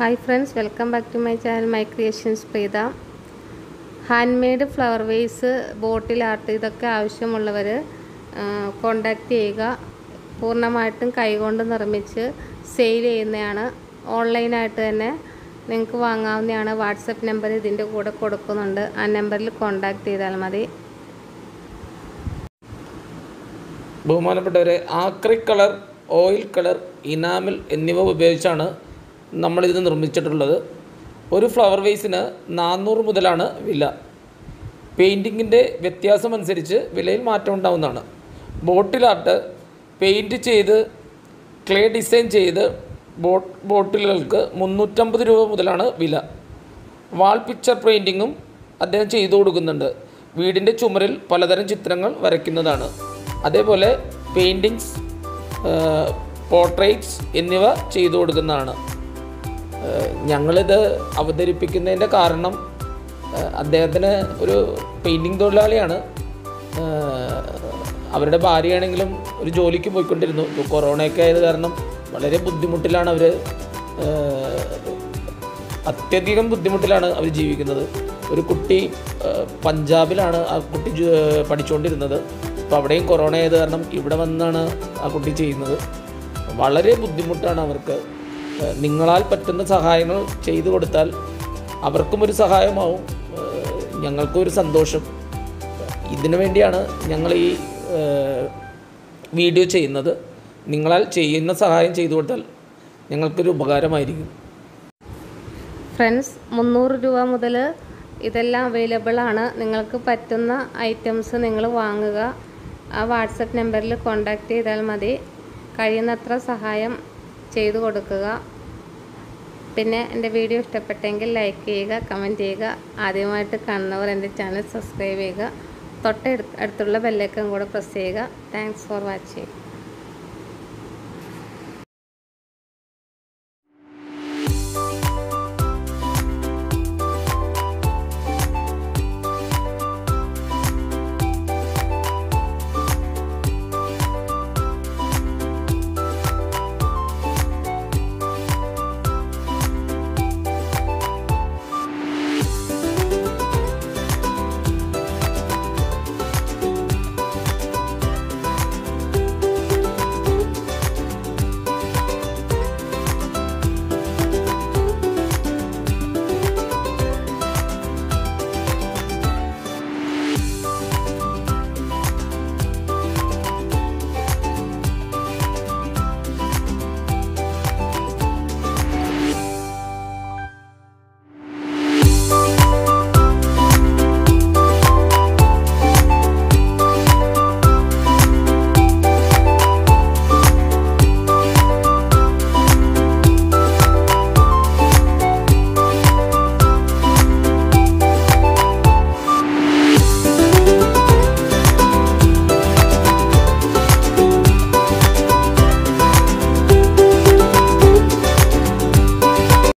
hi friends welcome back to my channel my creations Preetha hand made flower vase bottle art ഇതൊക്കെ ആവശ്യമുള്ളവർ contact ചെയ്യുക പൂർണ്ണമായിട്ടും കൈകൊണ്ട് നിർമ്മിച്ച് സെയിൽ ചെയ്യുന്നതാണ് ഓൺലൈനായിട്ട് തന്നെ നിങ്ങൾക്ക് വാങ്ങാവുന്നതാണ് വാട്സപ്പ് നമ്പർ ഇതിൻ്റെ കൂടെ കൊടുക്കുന്നുണ്ട് ആ നമ്പറിൽ കോണ്ടാക്ട് ചെയ്താൽ മതി ബഹുമാനപ്പെട്ടവരെ ആക്രി കളർ ഓയിൽ കളർ ഇനാമിൽ എന്നിവ ഉപയോഗിച്ചാണ് നമ്മളിത് നിർമ്മിച്ചിട്ടുള്ളത് ഒരു ഫ്ലവർ വേസിന് നാനൂറ് മുതലാണ് വില പെയിൻറ്റിങ്ങിൻ്റെ വ്യത്യാസമനുസരിച്ച് വിലയിൽ മാറ്റം ഉണ്ടാവുന്നതാണ് ബോട്ടിൽ ആർട്ട് പെയിൻറ്റ് ചെയ്ത് ക്ലേ ഡിസൈൻ ചെയ്ത് ബോട്ട് ബോട്ടിലുകൾക്ക് മുന്നൂറ്റമ്പത് രൂപ മുതലാണ് വില വാൾ പിക്ചർ പെയിൻറ്റിങ്ങും അദ്ദേഹം ചെയ്തു കൊടുക്കുന്നുണ്ട് വീടിൻ്റെ ചുമരിൽ പലതരം ചിത്രങ്ങൾ വരയ്ക്കുന്നതാണ് അതേപോലെ പെയിൻറ്റിങ്സ് പോർട്രേറ്റ്സ് എന്നിവ ചെയ്തു കൊടുക്കുന്നതാണ് ഏഹ് ഞങ്ങളിത് അവതരിപ്പിക്കുന്നതിൻ്റെ കാരണം ഏഹ് അദ്ദേഹത്തിന് ഒരു പെയിൻറ്റിങ് തൊഴിലാളിയാണ് ഏഹ് അവരുടെ ഭാര്യയാണെങ്കിലും ഒരു ജോലിക്ക് പോയിക്കൊണ്ടിരുന്നു ഇപ്പോൾ കൊറോണയൊക്കെ ആയത് കാരണം വളരെ ബുദ്ധിമുട്ടിലാണ് അവർ അത്യധികം ബുദ്ധിമുട്ടിലാണ് അവർ ജീവിക്കുന്നത് ഒരു കുട്ടി ഏഹ് പഞ്ചാബിലാണ് ആ കുട്ടി ജോ- പഠിച്ചുകൊണ്ടിരുന്നത് അപ്പോൾ അവിടെയും കൊറോണ ആയത് കാരണം ഇവിടെ വന്നാണ് ആ കുട്ടി ചെയ്യുന്നത് വളരെ ബുദ്ധിമുട്ടാണ് അവർക്ക് ഏഹ് നിങ്ങളാൽ പറ്റുന്ന സഹായങ്ങൾ ചെയ്തു കൊടുത്താൽ അവർക്കും ഒരു സഹായമാവും ഏഹ് ഞങ്ങൾക്കും ഒരു സന്തോഷം ഇതിനു വേണ്ടിയാണ് ഞങ്ങൾ ഈ ഏഹ് വീഡിയോ ചെയ്യുന്നത് നിങ്ങളാൽ ചെയ്യുന്ന സഹായം ചെയ്തു കൊടുത്താൽ ഞങ്ങൾക്കൊരു ഉപകാരമായിരിക്കും ഫ്രണ്ട്സ് മുന്നൂറ് രൂപ മുതൽ ഇതെല്ലാം അവൈലബിൾ ആണ് നിങ്ങൾക്ക് പറ്റുന്ന ഐറ്റംസ് നിങ്ങൾ വാങ്ങുക ആ വാട്സപ്പ് നമ്പറിൽ കോൺടാക്റ്റ് ചെയ്താൽ മതി കഴിയുന്നത്ര സഹായം ചെയ്തു കൊടുക്കുക പിന്നെ എൻ്റെ വീഡിയോ ഇഷ്ടപ്പെട്ടെങ്കിൽ ലൈക്ക് ചെയ്യുക കമൻറ്റ് ചെയ്യുക ആദ്യമായിട്ട് കാണുന്നവർ എൻ്റെ ചാനൽ സബ്സ്ക്രൈബ് ചെയ്യുക തൊട്ടടുത്തുള്ള ബെല്ലൈക്കൺ കൂടെ പ്രസ് ചെയ്യുക താങ്ക്സ് ഫോർ വാച്ചിങ്